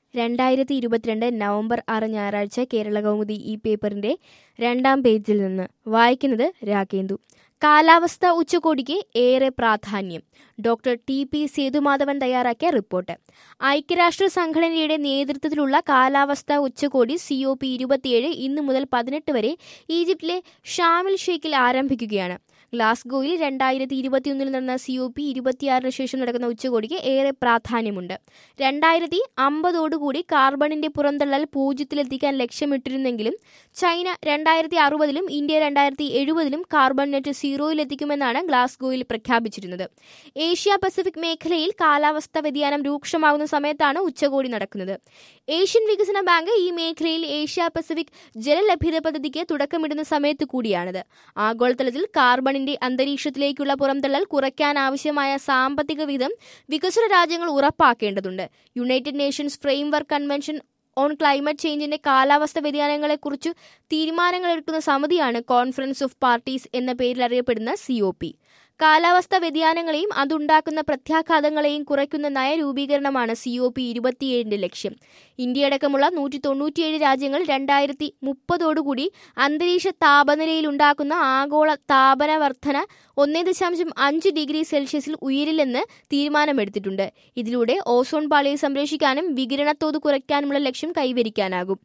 രണ്ടായിരത്തി ഇരുപത്തിരണ്ട് നവംബർ ആറ് ഞായറാഴ്ച കേരള കൗമുദി ഈ പേപ്പറിന്റെ രണ്ടാം പേജിൽ നിന്ന് വായിക്കുന്നത് രാഗേന്ദു കാലാവസ്ഥ ഉച്ചകോടിക്ക് ഏറെ പ്രാധാന്യം ഡോക്ടർ ടി പി സേതുമാധവൻ തയ്യാറാക്കിയ റിപ്പോർട്ട് ഐക്യരാഷ്ട്ര സംഘടനയുടെ നേതൃത്വത്തിലുള്ള കാലാവസ്ഥാ ഉച്ചകോടി സി ഒ പി ഇരുപത്തിയേഴ് ഇന്ന് മുതൽ പതിനെട്ട് വരെ ഈജിപ്തിലെ ഷാമിൽ ഷെയ്ഖിൽ ആരംഭിക്കുകയാണ് ഗ്ലാസ്ഗോയിൽ രണ്ടായിരത്തി ഇരുപത്തിയൊന്നിൽ നടന്ന സി ഒ പി ഇരുപത്തിയാറിന് ശേഷം നടക്കുന്ന ഉച്ചകോടിക്ക് ഏറെ പ്രാധാന്യമുണ്ട് രണ്ടായിരത്തി അമ്പതോടുകൂടി കാർബണിന്റെ പുറന്തള്ളൽ പൂജ്യത്തിലെത്തിക്കാൻ ലക്ഷ്യമിട്ടിരുന്നെങ്കിലും ചൈന രണ്ടായിരത്തി അറുപതിലും ഇന്ത്യ രണ്ടായിരത്തി എഴുപതിലും കാർബൺ നെറ്റ് സീറോയിലെത്തിക്കുമെന്നാണ് ഗ്ലാസ്ഗോയിൽ പ്രഖ്യാപിച്ചിരുന്നത് ഏഷ്യ പസഫിക് മേഖലയിൽ കാലാവസ്ഥ വ്യതിയാനം രൂക്ഷമാകുന്ന സമയത്താണ് ഉച്ചകോടി നടക്കുന്നത് ഏഷ്യൻ വികസന ബാങ്ക് ഈ മേഖലയിൽ ഏഷ്യ പസഫിക് ജലലഭ്യത പദ്ധതിക്ക് തുടക്കമിടുന്ന സമയത്ത് കൂടിയാണിത് ആഗോളതലത്തിൽ കാർബണിന്റെ അന്തരീക്ഷത്തിലേക്കുള്ള പുറന്തള്ളൽ കുറയ്ക്കാൻ ആവശ്യമായ സാമ്പത്തിക വിഹിതം വികസ്വര രാജ്യങ്ങൾ ഉറപ്പാക്കേണ്ടതുണ്ട് United Nations framework convention on climate ചേഞ്ചിന്റെ കാലാവസ്ഥ വ്യതിയാനങ്ങളെക്കുറിച്ച് തീരുമാനങ്ങളെടുക്കുന്ന സമിതിയാണ് കോൺഫറൻസ് ഓഫ് പാർട്ടീസ് എന്ന പേരിൽ അറിയപ്പെടുന്ന സി ഒ പി കാലാവസ്ഥ വ്യതിയാനങ്ങളെയും അതുണ്ടാക്കുന്ന പ്രത്യാഘാതങ്ങളെയും കുറയ്ക്കുന്ന നയരൂപീകരണമാണ് സി ഒ പി ഇരുപത്തിയേഴിന്റെ ലക്ഷ്യം ഇന്ത്യയടക്കമുള്ള നൂറ്റി തൊണ്ണൂറ്റിയേഴ് രാജ്യങ്ങൾ രണ്ടായിരത്തി മുപ്പതോടുകൂടി അന്തരീക്ഷ താപനിലയിൽ ഉണ്ടാക്കുന്ന ആഗോള താപന വർധന ഒന്നേ ദശാംശം അഞ്ച് ഡിഗ്രി സെൽഷ്യസിൽ ഉയരില്ലെന്ന് തീരുമാനമെടുത്തിട്ടുണ്ട് ഇതിലൂടെ ഓസോൺ പാളിയെ സംരക്ഷിക്കാനും വികിരണത്തോത് കുറയ്ക്കാനുമുള്ള ലക്ഷ്യം കൈവരിക്കാനാകും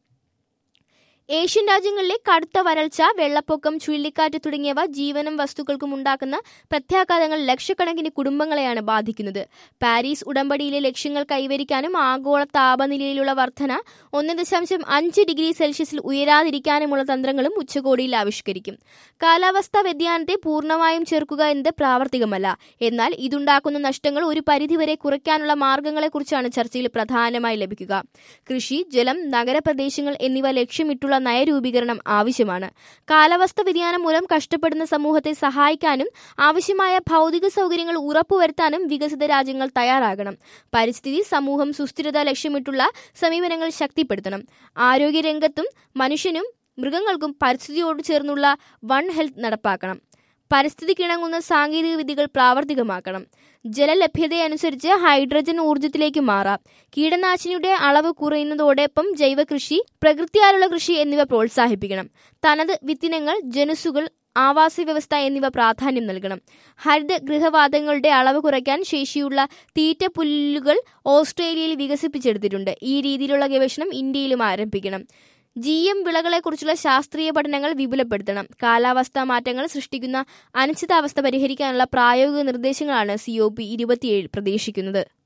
ഏഷ്യൻ രാജ്യങ്ങളിലെ കടുത്ത വരൾച്ച വെള്ളപ്പൊക്കം ചുഴലിക്കാറ്റ് തുടങ്ങിയവ ജീവനും വസ്തുക്കൾക്കും ഉണ്ടാക്കുന്ന പ്രത്യാഘാതങ്ങൾ ലക്ഷക്കണക്കിന് കുടുംബങ്ങളെയാണ് ബാധിക്കുന്നത് പാരീസ് ഉടമ്പടിയിലെ ലക്ഷ്യങ്ങൾ കൈവരിക്കാനും ആഗോള താപനിലയിലുള്ള വർധന ഒന്ന് ദശാംശം അഞ്ച് ഡിഗ്രി സെൽഷ്യസിൽ ഉയരാതിരിക്കാനുമുള്ള തന്ത്രങ്ങളും ഉച്ചകോടിയിൽ ആവിഷ്കരിക്കും കാലാവസ്ഥാ വ്യതിയാനത്തെ പൂർണ്ണമായും ചെറുക്കുക എന്നത് പ്രാവർത്തികമല്ല എന്നാൽ ഇതുണ്ടാക്കുന്ന നഷ്ടങ്ങൾ ഒരു പരിധിവരെ കുറയ്ക്കാനുള്ള മാർഗങ്ങളെക്കുറിച്ചാണ് ചർച്ചയിൽ പ്രധാനമായി ലഭിക്കുക കൃഷി ജലം നഗരപ്രദേശങ്ങൾ എന്നിവ ലക്ഷ്യമിട്ടുള്ള ഉള്ള നയരൂപീകരണം ആവശ്യമാണ് കാലാവസ്ഥ വ്യതിയാനം മൂലം കഷ്ടപ്പെടുന്ന സമൂഹത്തെ സഹായിക്കാനും ആവശ്യമായ ഭൗതിക സൗകര്യങ്ങൾ ഉറപ്പുവരുത്താനും വികസിത രാജ്യങ്ങൾ തയ്യാറാകണം പരിസ്ഥിതി സമൂഹം സുസ്ഥിരത ലക്ഷ്യമിട്ടുള്ള സമീപനങ്ങൾ ശക്തിപ്പെടുത്തണം ആരോഗ്യരംഗത്തും മനുഷ്യനും മൃഗങ്ങൾക്കും പരിസ്ഥിതിയോട് ചേർന്നുള്ള വൺ ഹെൽത്ത് നടപ്പാക്കണം പരിസ്ഥിതിക്കിണങ്ങുന്ന സാങ്കേതിക വിദ്യകൾ പ്രാവർത്തികമാക്കണം ജലലഭ്യതയനുസരിച്ച് ഹൈഡ്രജൻ ഊർജ്ജത്തിലേക്ക് മാറാം കീടനാശിനിയുടെ അളവ് കുറയുന്നതോടൊപ്പം ജൈവകൃഷി പ്രകൃതിയാലുള്ള കൃഷി എന്നിവ പ്രോത്സാഹിപ്പിക്കണം തനത് വിത്തിനങ്ങൾ ജനുസുകൾ ആവാസ വ്യവസ്ഥ എന്നിവ പ്രാധാന്യം നൽകണം ഹരിത ഗൃഹവാതങ്ങളുടെ അളവ് കുറയ്ക്കാൻ ശേഷിയുള്ള തീറ്റ പുല്ലുകൾ ഓസ്ട്രേലിയയിൽ വികസിപ്പിച്ചെടുത്തിട്ടുണ്ട് ഈ രീതിയിലുള്ള ഗവേഷണം ഇന്ത്യയിലും ആരംഭിക്കണം ജി എം വിളകളെക്കുറിച്ചുള്ള ശാസ്ത്രീയ പഠനങ്ങൾ വിപുലപ്പെടുത്തണം കാലാവസ്ഥാ മാറ്റങ്ങൾ സൃഷ്ടിക്കുന്ന അനിശ്ചിതാവസ്ഥ പരിഹരിക്കാനുള്ള പ്രായോഗിക നിർദ്ദേശങ്ങളാണ് സി ഒ പി ഇരുപത്തിയേഴ് പ്രതീക്ഷിക്കുന്നത്